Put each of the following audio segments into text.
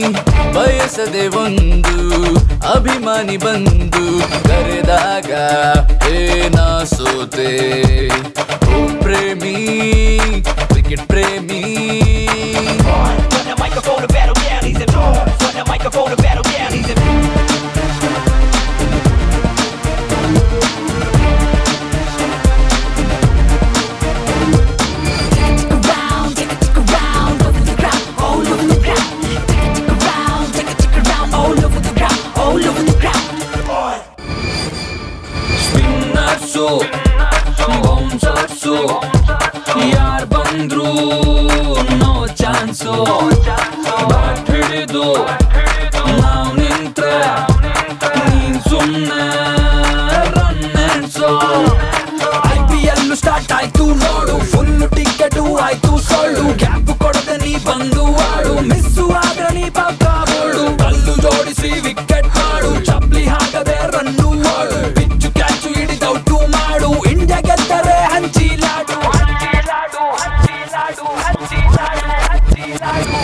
ಬಯಸದೆ ಒಂದು ಅಭಿಮಾನಿ ಬಂದು ಕರೆದಾಗ ಏನ ಸೋತೆ ಓ ಪ್ರೇಮಿ ಕ್ರಿಕೆಟ್ ಪ್ರೇಮಿ When the microphone to battle down, he's a When the microphone to battle down, he's a around, take a tick around, over the ground, all over the ground. Take a tick around, take a tick around, all over the ground, all over the ground. Spinners bouncers ಯಾರ್ ಬಂದ್ರು no chance bat ಹಿಡಿದು ನಾವ್ ನಿಂತ್ರೆ ನೀನ್ ಸುಮ್ನೆ run ಎಣ್ಸೋ I P L start ಆಯ್ತು ನೋಡು ಫುಲ್ ಟಿಕೆಟ್ ಆಯ್ತು ಸೊಳ್ಳು ಕ್ಯಾಪ್ ಕೊಡದೆ ನೀ ಬಂದು ಆಡು ಮಿಸ್ಸು ಆದ್ರೆ ನೀ ಪಕ್ಕ ಬೋಳು ಕಲ್ಲು ಜೋಡಿಸಿ ವಿಕೆಟ್ ಮಾಡು ಚಪ್ಲಿ ಹಾಕದೆ ರನ್ನು ಮಾಡು ಪಿಚ್ಚು ಕ್ಯಾಚು ಹಿಡಿದೌಟು ಮಾಡು ಇಂಡಿಯಾ ಗೆದ್ದರೆ ಹಂಚಿಲಾಡು ಹಂಚಿಲಾಡು ಹಂಚಿಲಾಡು ಹಂಚಿಲಾಡು ಹಂಚಿಲಾಡು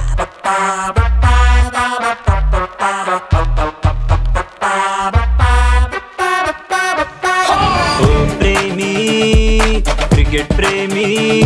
ಓ ಪ್ರೇಮಿ ಕ್ರಿಕೆಟ್ ಪ್ರೇಮಿ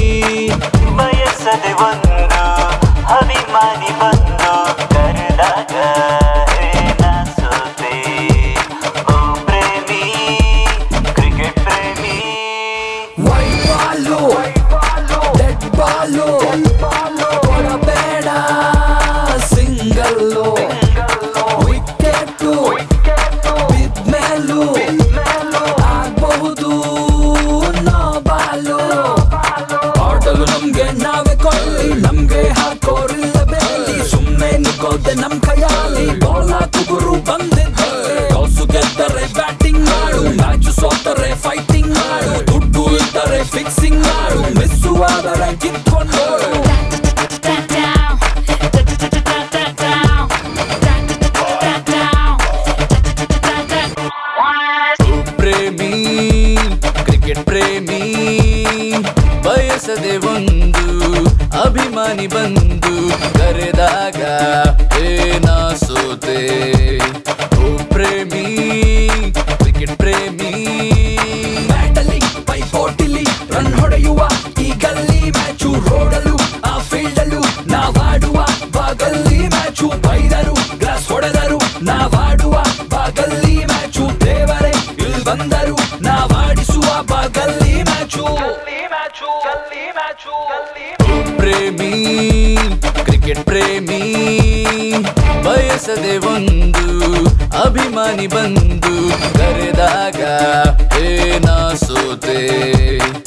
ಬಯಸದೆ ಒಂದು ಅಭಿಮಾನಿ ಬಂದು ಕರೆದಾಗ ಏನ ಸೋತೆ ಓ ಪ್ರೇಮಿ ಕ್ರಿಕೆಟ್ ಪ್ರೇಮಿ ವೈಟ್ ಬಾಲು ಡೆಡ್ ಬಾಲು ಕೊಡಬೇಡ ಸಿಂಗಲ್ಲು ವಿಕೆಟು ಬಿದ್ಮೇಲೂ ಆಗಬಹುದು ನೋ ಬಾಲು ಆಟಲು ನಮ್ಗೆ ನಾವೇ ಕೊಳ್ಳಿ ನಮ್ಗೆ ಹಾಕೋರಿಲ್ಲ ಬೇಲಿ ಸುಮ್ನೆ ನುಗ್ಗೋದೆ ನಮ್ ಕೈಯಲ್ಲಿ ಬಾಲ್ ಹಾಕುಗುರು ಬಂದಿದ್ದಾರೆ ಕಾಸು ಗೆದ್ದರೆ ಬ್ಯಾಟಿಂಗ್ ಮಾಡು ಮ್ಯಾಚ್ ಸೋತರೆ ಫೈಟಿಂಗ್ ಮಾಡು ದುಡ್ಡು ಇದ್ದರೆ ಫಿಕ್ಸಿಂಗ್ ಮಾಡು ಮಿಸ್ಸು ಆದರೆ ಕಿತ್ಕೊಂಡು Da down, da da da da da down, da da da da down, da da da da. ಪ್ರೇಮಿ ಕ್ರಿಕೆಟ್ ಪ್ರೇಮಿ ಬಯಸದೆ ಒಂದು ಅಭಿಮಾನಿ ಬಂದು ಕರೆದಾಗ ಏನ ಸೋತೆ ಓ ಪ್ರೇಮಿ ಕ್ರಿಕೆಟ್ ಪ್ರೇಮಿ ಬ್ಯಾಟಲ್ಲಿ ಪೈಪೋಟಿಲಿ ರನ್ ಹೊಡೆಯುವ ಈ ಗಲ್ಲಿ ಮ್ಯಾಚು ರೋಡಲು ಆ ಫೀಲ್ಡಲ್ಲೂ ನಾವಾಡುವ ಬಾಗಲ್ಲಿ ಮ್ಯಾಚು ಬೈದರು ಗ್ಲಾಸ್ ಹೊಡೆದರು ನಾವಾಡುವ ಬಾಗಲ್ಲಿ ಮ್ಯಾಚು ದೇವರೇ ಇಲ್ ಬಂದರು ನಾವಾಡಿಸುವ ಬಾಗಲ್ಲಿ ಮ್ಯಾಚು ಪ್ರೇಮಿ ಕ್ರಿಕೆಟ್ ಪ್ರೇಮಿ ಬಯಸದೆ ಒಂದು ಅಭಿಮಾನಿ ಬಂದು ಕರೆದಾಗ ಏನ ಸೋತೆ